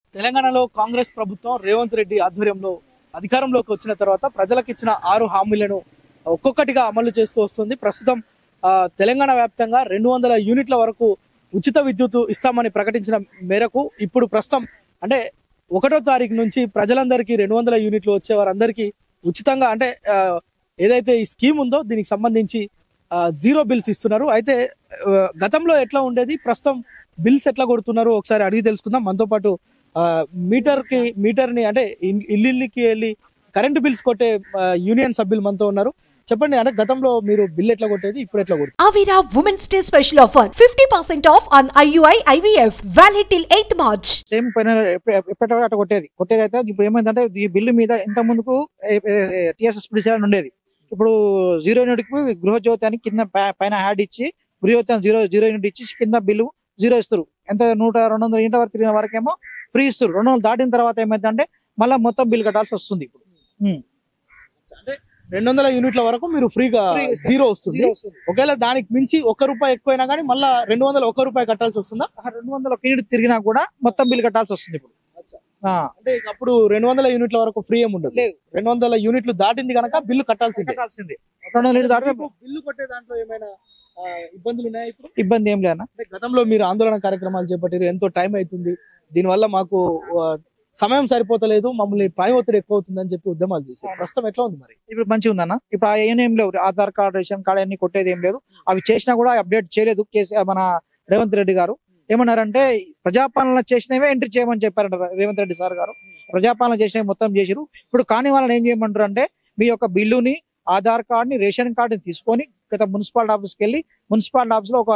తెలంగాణలో కాంగ్రెస్ ప్రభుత్వం రేవంత్ రెడ్డి ఆధ్వర్యంలో అధికారంలోకి వచ్చిన తర్వాత ప్రజలకు ఇచ్చిన ఆరు హామీలను ఒక్కొక్కటిగా అమలు చేస్తూ వస్తుంది ప్రస్తుతం ఆ, తెలంగాణ వ్యాప్తంగా రెండు వందల యూనిట్ల వరకు ఉచిత విద్యుత్ ఇస్తామని ప్రకటించిన మేరకు ఇప్పుడు ప్రస్తుతం అంటే ఒకటో తారీఖు నుంచి ప్రజలందరికీ రెండు వందల యూనిట్లు వచ్చే వారందరికీ ఉచితంగా అంటే ఆ, ఏదైతే ఈ స్కీమ్ ఉందో దీనికి సంబంధించి ఆ, జీరో బిల్స్ ఇస్తున్నారు అయితే ఆ, గతంలో ఎట్లా ఉండేది ప్రస్తుతం బిల్స్ ఎట్లా కొడుతున్నారు ఒకసారి అడిగి తెలుసుకుందాం మనతో పాటు ఆ, మీటర్ కి మీటర్ ని అంటే ఇల్- ఇల్లిల్లికి వెళ్ళి కరెంటు బిల్స్ కొట్టే ఆ, యూనియన్ సభ్యులు మనతో ఉన్నారు చెప్పండి అంటే గతంలో మీరు బిల్ ఎట్లా కొట్టేది ఇప్పుడు ఎట్లా కొడుతుంది Avira Women's Day special offer 50% off on IUI IVF valid till 8th March. Same పైన ఎప్పటికీ అట్లా కొట్టేది కొట్టేది అయితే ఇప్పుడు ఏమైందంటే ఈ బిల్లు మీద ఇంత ముందుకు టిఎస్ఎస్ డిసైడ్ ఉండేది ఇప్పుడు జీరో యూనిట్ కి గృహజ్యోతి అని కింద పై- పైన యాడ్ ఇచ్చి గృహజ్యోతి అని జీరో జీరో యూనిట్ ఇచ్చి కింద బిల్లు జీరో ఇస్తారు ఎంత నూట రెండు వందల యూనిట్ వరకు తిరిగిన వరకేమో ఫ్రీ ఇస్తారు రెండు వందలు దాటిన తర్వాత ఏమైందంటే మళ్ళీ మొత్తం బిల్ కట్టాల్సి వస్తుంది ఇప్పుడు అంటే రెండు వందల యూనిట్ల వరకు మీరు ఫ్రీగా Free. జీరో వస్తుంది జీరో వస్తుంది ఒకవేళ దానికి మించి ఒక్క రూపాయి ఎక్కువైనా కానీ మళ్ళా రెండు వందల ఒక్క రూపాయి కట్టాల్సి వస్తుందా ఆ రెండు వందల యూనిట్ తిరిగినా కూడా మొత్తం బిల్ కట్టాల్సి వస్తుంది ఇప్పుడు ఆ, అంటే ఇక అప్పుడు రెండు వందల యూనిట్ల వరకు ఫ్రీ ఏమి ఉండదు లేదు. రెండు వందల యూనిట్లు దాటింది కనుక బిల్లు కట్టాల్సిందే కట్టాల్సిందే రెండు వందల యూనిట్ దాటితే మీకు బిల్లు కొట్టే దాంట్లో ఏమైనా ఆ, ఇబ్బందులు ఉన్నాయా ఇప్పుడు ఇబ్బంది ఏం లేదన్న అంటే గతంలో మీరు ఆందోళన కార్యక్రమాలు చేపట్టారు ఎంతో టైం అవుతుంది దీనివల్ల మాకు ఆ, సమయం సరిపోతలేదు మమ్మల్ని పని ఒత్తిడి ఎక్కువ అవుతుందని చెప్పి ఉద్యమాలు చేశారు ప్రస్తుతం ఎట్లా ఉంది మరి ఇప్పుడు మంచిగా ఉందన్న ఇప్పుడు ఆ ఏం ఏం లేవు ఆధార్ కార్డ్ రేషన్ కార్డ్ అన్ని కొట్టేది ఏం లేదు అవి చేసినా కూడా అప్డేట్ చేయలేదు కేసీఆర్ మన రేవంత్ రెడ్డి గారు ఏమన్నారంటే ప్రజాపాలన చేసినవే ఎంట్రీ చేయమని చెప్పారంట రేవంత్ రెడ్డి సార్ గారు ప్రజాపాలన చేసినవి మొత్తం చేసిరు ఇప్పుడు కాని వాళ్ళని ఏం చేయమంటారు అంటే మీ యొక్క బిల్లుని ఆధార్ కార్డ్ని రేషన్ కార్డుని తీసుకొని గత మున్సిపాలిటీ ఆఫీస్కి వెళ్ళి మున్సిపాలిటీ ఆఫీస్ లో ఒక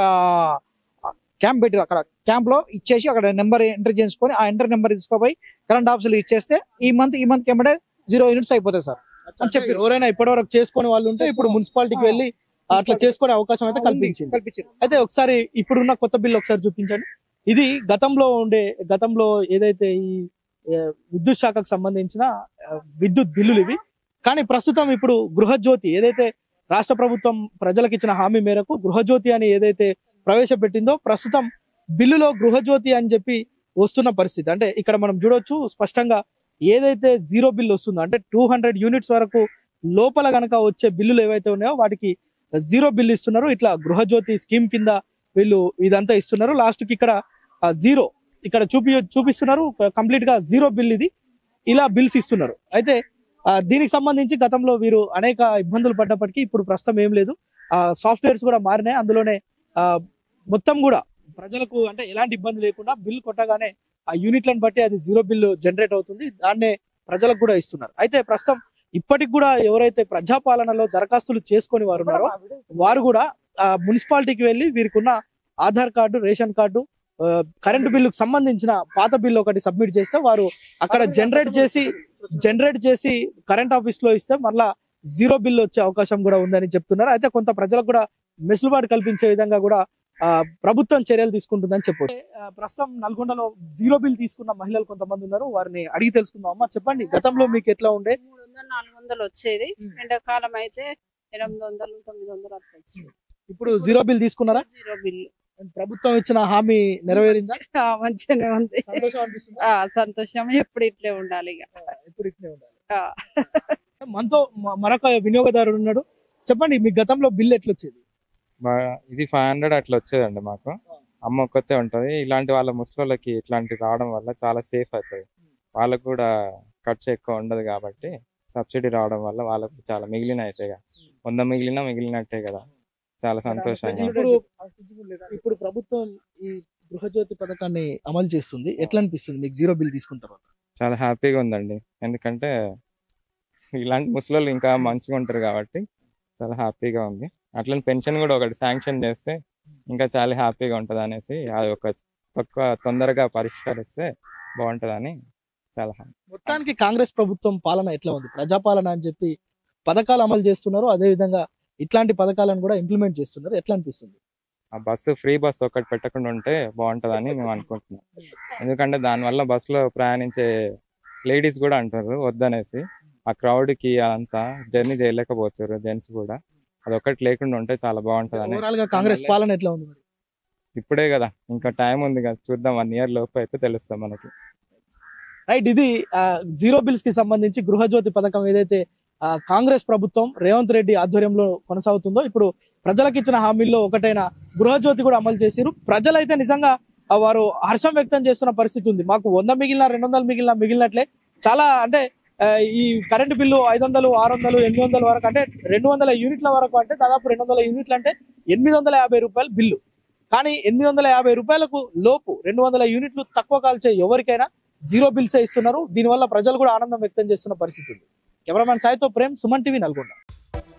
క్యాంప్ పెట్టారు అక్కడ క్యాంప్ లో ఇచ్చేసి అక్కడ నెంబర్ ఎంటర్ చేసుకొని ఆ ఎంటర్ నెంబర్ తీసుకుపోయి కరెంట్ ఆఫీసులు ఇచ్చేస్తే ఈ మంత్ ఈ మంత్ ఏమంటే జీరో యూనిట్స్ అయిపోతాయి సార్ అని చెప్పి ఎవరైనా ఇప్పటి వరకు చేసుకునే వాళ్ళు ఉంటే ఇప్పుడు మున్సిపాలిటీకి వెళ్ళి అట్లా చేసుకునే అవకాశం అయితే కల్పించింది కల్పించారు అయితే ఒకసారి ఇప్పుడున్న కొత్త బిల్లు ఒకసారి చూపించండి ఇది గతంలో ఉండే గతంలో ఏదైతే ఈ ఏ, విద్యుత్ శాఖకు సంబంధించిన ఆ, విద్యుత్ బిల్లులు ఇవి కానీ ప్రస్తుతం ఇప్పుడు గృహజ్యోతి ఏదైతే రాష్ట్ర ప్రభుత్వం ప్రజలకు ఇచ్చిన హామీ మేరకు గృహజ్యోతి అని ఏదైతే ప్రవేశపెట్టిందో ప్రస్తుతం బిల్లులో గృహజ్యోతి అని చెప్పి వస్తున్న పరిస్థితి అంటే ఇక్కడ మనం చూడొచ్చు స్పష్టంగా ఏదైతే జీరో బిల్ వస్తుందో అంటే టూ హండ్రెడ్ యూనిట్స్ వరకు లోపల గనక వచ్చే బిల్లులు ఏవైతే ఉన్నాయో వాటికి జీరో బిల్ ఇస్తున్నారు ఇట్లా గృహజ్యోతి స్కీమ్ కింద వీళ్ళు ఇదంతా ఇస్తున్నారు లాస్ట్ కి ఇక్కడ జీరో ఇక్కడ చూపి చూపిస్తున్నారు కంప్లీట్ గా జీరో బిల్ ఇది ఇలా బిల్స్ ఇస్తున్నారు అయితే ఆ, దీనికి సంబంధించి గతంలో వీరు అనేక ఇబ్బందులు పడ్డప్పటికీ ఇప్పుడు ప్రస్తుతం ఏం లేదు ఆ సాఫ్ట్వేర్స్ కూడా మారినాయి అందులోనే ఆ, మొత్తం కూడా ప్రజలకు అంటే ఎలాంటి ఇబ్బంది లేకుండా బిల్ కొట్టగానే ఆ యూనిట్లను బట్టి అది జీరో బిల్ జనరేట్ అవుతుంది దాన్నే ప్రజలకు కూడా ఇస్తున్నారు అయితే ప్రస్తుతం ఇప్పటికి కూడా ఎవరైతే ప్రజాపాలనలో దరఖాస్తులు చేసుకొని వారు ఉన్నారో వారు కూడా ఆ మున్సిపాలిటీకి వెళ్ళి వీరికి ఉన్న ఆధార్ కార్డు రేషన్ కార్డు ఆ, కరెంటు బిల్లుకు సంబంధించిన పాత బిల్లు ఒకటి సబ్మిట్ చేస్తే వారు అక్కడ జనరేట్ చేసి జనరేట్ చేసి కరెంట్ ఆఫీస్ లో ఇస్తే మళ్ళా జీరో బిల్ వచ్చే అవకాశం కూడా ఉందని చెప్తున్నారు అయితే కొంత ప్రజలకు కూడా మెసులుబాటు కల్పించే విధంగా కూడా ఆ, ప్రభుత్వం చర్యలు తీసుకుంటుందని చెప్పొచ్చు ఆ, ప్రస్తుతం నల్గొండలో జీరో బిల్ తీసుకున్న మహిళలు కొంతమంది ఉన్నారు వారిని అడిగి తెలుసుకుందాం అమ్మా చెప్పండి గతంలో మీకు ఎట్లా ఉండే మూడు వందలు నాలుగు వందలు వచ్చేది ఎండాకాలం అయితే ఎనిమిది వందలు తొమ్మిది వందలు అట్లా వచ్చేది ఇప్పుడు జీరో బిల్ తీసుకున్నారా జీరో బిల్లు ప్రభుత్వం ఇచ్చిన హామీ నెరవేరిందా ఆ, మంచిగానే ఉంది సంతోషం అనిపిస్తుందా ఆ సంతోషం ఎప్పుడు ఇట్లే ఉండాలి ఇక ఇప్పుడు ఇట్లే ఉండాలి ఆ. మనతో మ- మరొక వినియోగదారుడు ఉన్నాడు చెప్పండి మీ గతంలో బిల్ ఎట్లా వచ్చేది బా- ఇది ఫైవ్ హండ్రెడ్ అట్లా వచ్చేదండి మాకు అమ్మ ఒక్కతే ఉంటది ఇలాంటి వాళ్ళ ముసలోళ్ళకి ఇట్లాంటి రావడం వల్ల చాలా సేఫ్ అవుతుంది వాళ్ళకు కూడా ఖర్చు ఎక్కువ ఉండదు కాబట్టి సబ్సిడీ రావడం వల్ల వాళ్ళకు చాలా మిగిలిన అవుతాయి కదా వంద మిగిలిన మిగిలినట్టే కదా చాలా సంతోషంగా ఇప్పుడు ఇప్పుడు ప్రభుత్వం ఈ గృహజ్యోతి పథకాన్ని అమలు చేస్తుంది ఎట్లా అనిపిస్తుంది మీకు జీరో బిల్ తీసుకున్న తర్వాత చాలా హ్యాపీగా ఉందండి ఎందుకంటే ఇలాంటి ముసలోళ్ళు ఇంకా మంచిగా ఉంటారు కాబట్టి చాలా హ్యాపీగా ఉంది అట్లనే పెన్షన్ కూడా ఒకటి శాంక్షన్ చేస్తే ఇంకా చాలా హ్యాపీగా ఉంటది అనేసి అది ఒక తక్కువ తొందరగా పరిష్కరిస్తే బాగుంటదని చాలా హ్యాపీ మొత్తానికి కాంగ్రెస్ ప్రభుత్వం పాలన ఎట్లా ఉంది ప్రజాపాలన అని చెప్పి పథకాలు అమలు చేస్తున్నారు అదే విధంగా ఇట్లాంటి పథకాలను కూడా ఇంప్లిమెంట్ చేస్తున్నారు ఎట్లా అనిపిస్తుంది ఆ బస్సు ఫ్రీ బస్సు ఒకటి పెట్టకుండా ఉంటే బాగుంటదని మేము అనుకుంటున్నాం ఎందుకంటే దానివల్ల బస్సులో ప్రయాణించే లేడీస్ కూడా అంటారు వద్దనేసి ఆ crowd కి అంతా జర్నీ చేయలేకపోతారు జెంట్స్ కూడా అది ఒకటి లేకుండా ఉంటే చాలా బాగుంటదని ఓవరాల్ గా కాంగ్రెస్ పాలన ఎట్లా ఉంది మరి ఇప్పుడే కదా ఇంకా టైం ఉంది కదా చూద్దాం వన్ ఇయర్ లోపు అయితే తెలుస్తాం మనకి రైట్ ఇది ఆ, జీరో బిల్స్ కి సంబంధించి గృహజ్యోతి పథకం ఏదైతే ఆ, కాంగ్రెస్ ప్రభుత్వం రేవంత్ రెడ్డి ఆధ్వర్యంలో కొనసాగుతుందో ఇప్పుడు ప్రజలకు ఇచ్చిన హామీల్లో ఒకటైన గృహజ్యోతి కూడా అమలు చేసిరు ప్రజలైతే నిజంగా ఆ, వారు హర్షం వ్యక్తం చేస్తున్న పరిస్థితి ఉంది మాకు వంద మిగిలిన రెండు వందలు మిగిలిన మిగిలినట్లే చాలా అంటే ఆ, ఈ కరెంటు బిల్లు ఐదు వందలు ఆరు వందలు ఎనిమిది వందల వరకు అంటే రెండు వందల యూనిట్ల వరకు అంటే దాదాపు రెండు వందల యూనిట్లు అంటే ఎనిమిది వందల యాభై రూపాయలు బిల్లు కానీ ఎనిమిది వందల యాభై రూపాయలకు లోపు రెండు వందల యూనిట్లు తక్కువ కాల్చే ఎవరికైనా జీరో బిల్సే ఇస్తున్నారు దీనివల్ల ప్రజలు కూడా ఆనందం వ్యక్తం చేస్తున్న పరిస్థితి ఉంది కెమెరామ్యాన్ సాయితో ప్రేమ్ సుమన్ టీవీ నల్గొండ